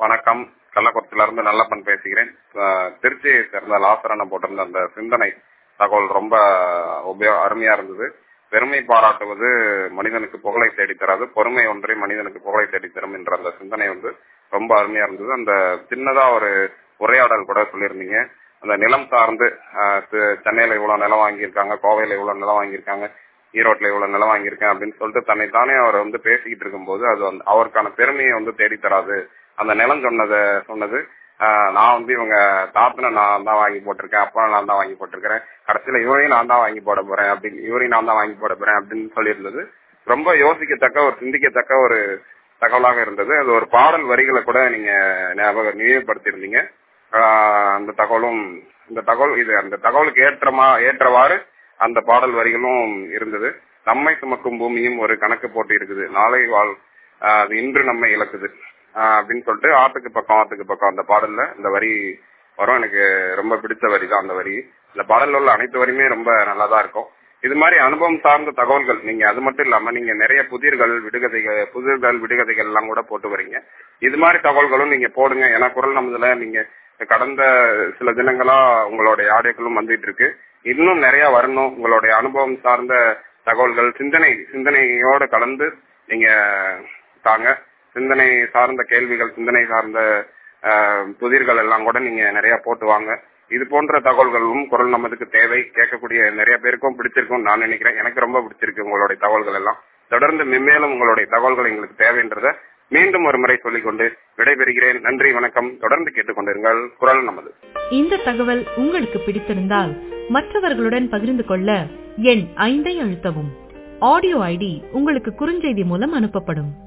வணக்கம் கள்ளக்குறிச்சியில இருந்து நல்லப்பன் பேசுகிறேன் அஹ், திருச்சியை சேர்ந்த லாசரனை போட்டிருந்த அந்த சிந்தனை தகவல் ரொம்ப உபயோ அருமையா இருந்தது பெருமை பாராட்டுவது மனிதனுக்கு புகழை தேடித் தராது பொறுமை ஒன்றே மனிதனுக்கு புகழை தேடித் தரும் என்ற அந்த சிந்தனை வந்து ரொம்ப அருமையா இருந்தது அந்த சின்னதா ஒரு உரையாடல் கூட சொல்லியிருந்தீங்க அந்த நிலம் சார்ந்து அஹ், தி- சென்னையில இவ்வளவு நிலம் வாங்கியிருக்காங்க கோவையில இவ்வளவு நிலம் வாங்கியிருக்காங்க ஈரோட்ல இவ்வளவு நிலம் வாங்கியிருக்கேன் அப்படின்னு சொல்லிட்டு தன்னைத்தானே அவர் வந்து பேசிக்கிட்டு இருக்கும்போது அது வந்து அவருக்கான பெருமையை வந்து தேடித் தராது அந்த நிலம் சொன்னதை சொன்னது ஆஹ், நான் வந்து இவங்க தாத்தனை நான் தான் வாங்கி போட்டிருக்கேன் அப்பா நான் தான் வாங்கி போட்டிருக்கிறேன் கடைசியில இவரையும் நான் தான் வாங்கி போட போறேன் அப்படின்னு இவரையும் நான் தான் வாங்கி போட போறேன் அப்படின்னு சொல்லியிருந்தது ரொம்ப யோசிக்கத்தக்க ஒரு சிந்திக்கத்தக்க ஒரு தகவலாக இருந்தது அது ஒரு பாடல் வரிகளை கூட நீங்க ஞாபக நினைவுபடுத்தியிருந்தீங்க ஆஹ், அந்த தகவலும் இந்த தகவல் இது அந்த தகவலுக்கு ஏற்றமா ஏற்றவாறு அந்த பாடல் வரிகளும் இருந்தது நம்மை சுமக்கும் பூமியும் ஒரு கணக்கு போட்டு இருக்குது நாளை வாழ் ஆஹ், அது இன்று நம்மை இழக்குது ஆஹ், அப்படின்னு சொல்லிட்டு ஆத்துக்கு பக்கம் ஆத்துக்கு பக்கம் அந்த பாடல்ல இந்த வரி வரும் எனக்கு ரொம்ப பிடிச்ச வரி தான் அந்த வரி இந்த பாடல்ல உள்ள அனைத்து வரியுமே ரொம்ப நல்லா தான் இருக்கும் இது மாதிரி அனுபவம் சார்ந்த தகவல்கள் நீங்க அது மட்டும் இல்லாம நீங்க நிறைய புதிர்கள் விடுகதைகள் புதிர்கள் விடுகதைகள் எல்லாம் கூட போட்டு வரீங்க இது மாதிரி தகவல்களும் நீங்க போடுங்க ஏன்னா குரல் நமதுல நீங்க கடந்த சில தினங்களா உங்களுடைய ஆடியோக்களும் வந்துட்டு இருக்கு இன்னும் நிறைய வரணும் உங்களுடைய அனுபவம் சார்ந்த தகவல்கள் சிந்தனை சிந்தனையோட கலந்து நீங்க தாங்க சிந்தனை சார்ந்த கேள்விகள் சிந்தனை சார்ந்த ஆஹ், புதிர்கள் எல்லாம் கூட நீங்க நிறைய போட்டு வாங்க இது போன்ற தகவல்களும் குரல் நமதுக்கு தேவை கேட்கக்கூடிய நிறைய பேருக்கும் பிடிச்சிருக்கும் நான் நினைக்கிறேன் எனக்கு ரொம்ப பிடிச்சிருக்கு உங்களுடைய தகவல்கள் எல்லாம் தொடர்ந்து மென்மேலும் உங்களுடைய தகவல்கள் எங்களுக்கு தேவைன்றத மீண்டும் ஒரு முறை சொல்லிக்கொண்டு விடைபெறுகிறேன் நன்றி வணக்கம் தொடர்ந்து கேட்டுக்கொண்டிருங்கள் குரல் நமது இந்த தகவல் உங்களுக்கு பிடித்திருந்தால் மற்றவர்களுடன் பகிர்ந்து கொள்ள எண் ஐந்தை அழுத்தவும் ஆடியோ ஐடி உங்களுக்கு குறுஞ்செய்தி மூலம் அனுப்பப்படும்